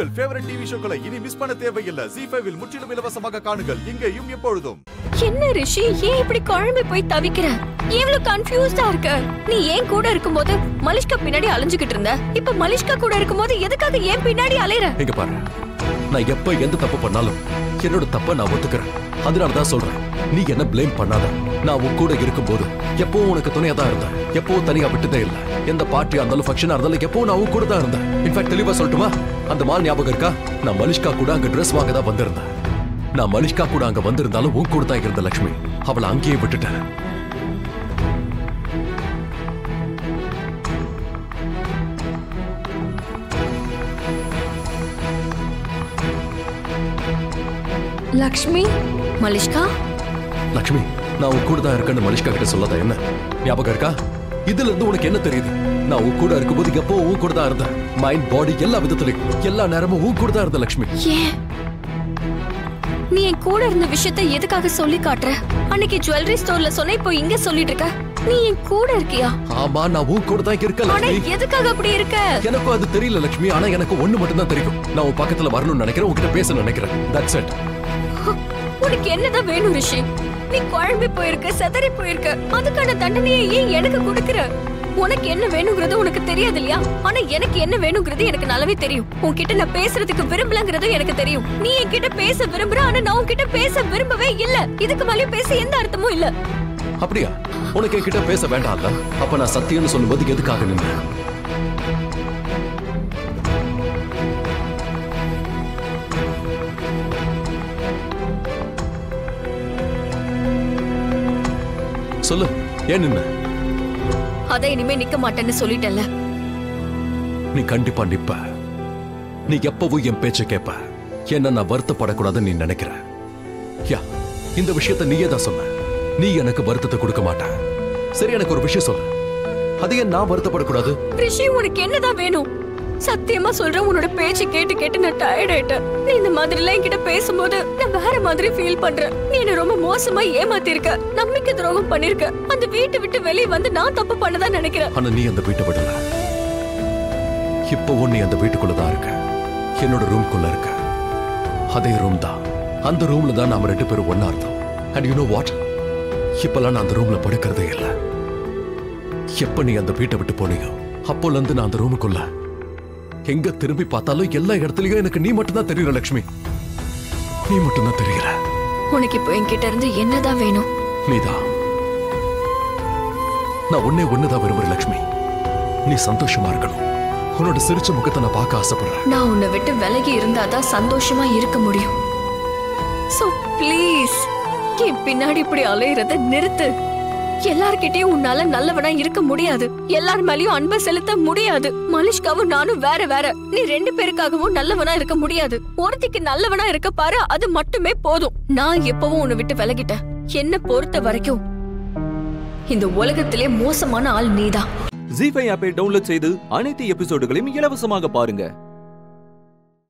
உங்கள் favourite TV ஷோக்களை இனி miss பண்ண தேவையில்லை ஜி ஃபைவில் முற்றிலும் இலவசமாக காணுங்கள் இங்கேயும் எப்பொழுதும் என்ன ரிஷி ஏன் இப்படி குழம்பி போய் தவிக்கிற இவ்வளவு கன்ஃபியூஸ்டா இருக்க நீ ஏன் கூட இருக்கும்போது மலிஷ்கா பின்னாடி அலைஞ்சுகிட்டு இருந்த இப்ப மலிஷ்கா கூட இருக்கும்போது எதுக்காக ஏன் பின்னாடி அலையற இங்க பாரு நான் எப்ப எந்த தப்பு பண்ணாலும் என்னோட தப்ப நான் ஒத்துக்கிறேன் அதனால தான் சொல்றேன் நீ என்ன ப்ளேம் பண்ணாத நான் உன் கூட இருக்கும்போது எப்பவும் உனக்கு துணையா தான் இருந்தேன் எப்பவும் தனியா விட்டதே இல்ல எந்த பார்ட்டியா இருந்தாலும் ஃபங்க்ஷனா இருந்தாலும் எப்பவும் நான் உன் கூட தான் இருந்தேன் இன்ஃபேக்ட் தெளிவா சொல்லட்டுமா அந்த மால் ஞாபகம் இருக்கா நான் மலிஷ்கா கூட அங்க ட்ரெஸ் வாங்க தான் வந்திருந்தேன் நான் மலிஷ்கா கூட அங்க வந்திருந்தாலும் உன் கூட தான் இருந்த லட்சுமி அவளை அங்கேயே விட்டுட்டேன் லக்ஷ்மி மலிஷ்கா லக்ஷ்மி நான் உன் கூட தான் இருக்கேன்னு மலிஷ்கா கிட்ட சொல்லாத என்ன ஞாபகம் இருக்கா இதுல இருந்து உனக்கு என்ன தெரியுது நான் உன் கூட இருக்கும்போது எப்போ உன் கூட தான் இருந்தேன் மைண்ட் பாடி எல்லா விதத்துலயும் எல்லா நேரமும் உன் கூட தான் இருந்த லக்ஷ்மி ஏன் நீ என் கூட இருந்த விஷயத்த எதுக்காக சொல்லி காட்டுற அன்னைக்கு ஜுவல்லரி ஸ்டோர்ல சொன்ன இப்போ இங்க சொல்லிட்டு இருக்க நீ என் கூட இருக்கியா ஆமா நான் உன் கூட தான் இருக்கேன் ஆனா லக்ஷ்மி எதுக்காக அப்படி இருக்க எனக்கும் அது தெரியல லக்ஷ்மி ஆனா எனக்கு ஒண்ணு மட்டும் தான் தெரியும் நான் உன் பக்கத்துல வரணும்னு நினைக்கிறேன் உன்கிட்ட பேச நினைக்கிறேன் தட்ஸ் இட் உனக்கு என்னதான் வேணும் ரிஷி நீ குழம்பி போயிருக்க செதறி போயிருக்க அதுக்கான தண்டனையை ஏன் எனக்கு கொடுக்கற உனக்கு என்ன வேணுங்கிறது உனக்கு தெரியாது இல்லையா ஆனா எனக்கு என்ன வேணுங்கிறது எனக்கு நல்லாவே தெரியும் உன்கிட்ட நான் பேசுறதுக்கு விரும்பலங்கிறதும் எனக்கு தெரியும் நீ என்கிட்ட பேச விரும்புற ஆனா நான் உன்கிட்ட பேச விரும்பவே இல்ல இதுக்கு மேலயும் பேச எந்த அர்த்தமும் இல்ல அப்படியா உனக்கு என்கிட்ட பேச வேண்டாம்ல அப்ப நான் சத்தியம்னு சொல்லும்போது எதுக்காக நின்று சொல்லு ஏன் நின்ன அதை இனிமே நிக்க மாட்டேன்னு சொல்லிட்டேன்ல நீ கண்டிப்பா நிப்ப நீ எப்பவும் என் பேச்ச கேப்ப என்ன நான் வருத்தப்படக்கூடாதுன்னு நீ நினைக்கிற யா இந்த விஷயத்த நீயே தான் சொன்ன நீ எனக்கு வருத்தத்தை கொடுக்க மாட்ட சரி எனக்கு ஒரு விஷயம் சொல்லு அது ஏன் நான் வருத்தப்படக்கூடாது ரிஷி உனக்கு என்னதான் வேணும் சத்தியமா சொல்றேன் உன்னோட பேச்சு கேட்டு கேட்டு நான் டயர்ட் ஆயிட்டேன் நீ இந்த மாதிரி எல்லாம் என்கிட்ட பேசும்போது நான் வேற மாதிரி ஃபீல் பண்றேன் நீ என்ன ரொம்ப மோசமா ஏமாத்திருக்க நம்பிக்கை துரோகம் பண்ணிருக்க அந்த வீட்டை விட்டு வெளியே வந்து நான் தப்பு பண்ணதா நினைக்கிறேன் ஆனா நீ அந்த வீட்டை விடல இப்பவும் நீ அந்த வீட்டுக்குள்ள தான் இருக்க என்னோட ரூம்குள்ள இருக்க அதே ரூம் தான் அந்த ரூம்ல தான் நாம ரெண்டு பேரும் ஒண்ணா இருந்தோம் அண்ட் யூ நோ வாட் இப்பெல்லாம் நான் அந்த ரூம்ல படுக்கிறதே இல்ல எப்ப நீ அந்த வீட்டை விட்டு போனீங்க அப்போல இருந்து நான் அந்த ரூமுக்குள்ள எங்க திரும்பி பார்த்தாலும் எல்லா இடத்துலயும் எனக்கு நீ மட்டும் தான் தெரியற லக்ஷ்மி நீ மட்டும் தான் தெரியற உனக்கு இப்போ என்கிட்ட இருந்து என்னதான் வேணும் நீதான் நான் ஒன்னே ஒண்ணுதான் விரும்புறேன் லக்ஷ்மி நீ சந்தோஷமா இருக்கணும் உன்னோட சிரிச்ச முகத்தை நான் பார்க்க ஆசைப்படுறேன் நான் உன்னை விட்டு விலகி இருந்தாதான் சந்தோஷமா இருக்க முடியும் சோ ப்ளீஸ் என் பின்னாடி இப்படி அலையறத நிறுத்து எல்லார்கிட்டயும் உன்னால நல்லவனா இருக்க முடியாது எல்லார் மேலயும் அன்பை செலுத்த முடியாது மலிஷ்காவும் நானும் வேற வேற நீ ரெண்டு பேருக்காகவும் நல்லவனா இருக்க முடியாது ஒருத்திக்கு நல்லவனா இருக்க பாரு அது மட்டுமே போதும் நான் எப்பவும் உன்னை விட்டு விலகிட்டேன் என்ன பொறுத்த வரைக்கும் இந்த உலகத்திலே மோசமான ஆள் நீதான் ஜி ஃபைவ் ஆப்பை டவுன்லோட் செய்து அனைத்து எபிசோடுகளையும் இலவசமாக பாருங்க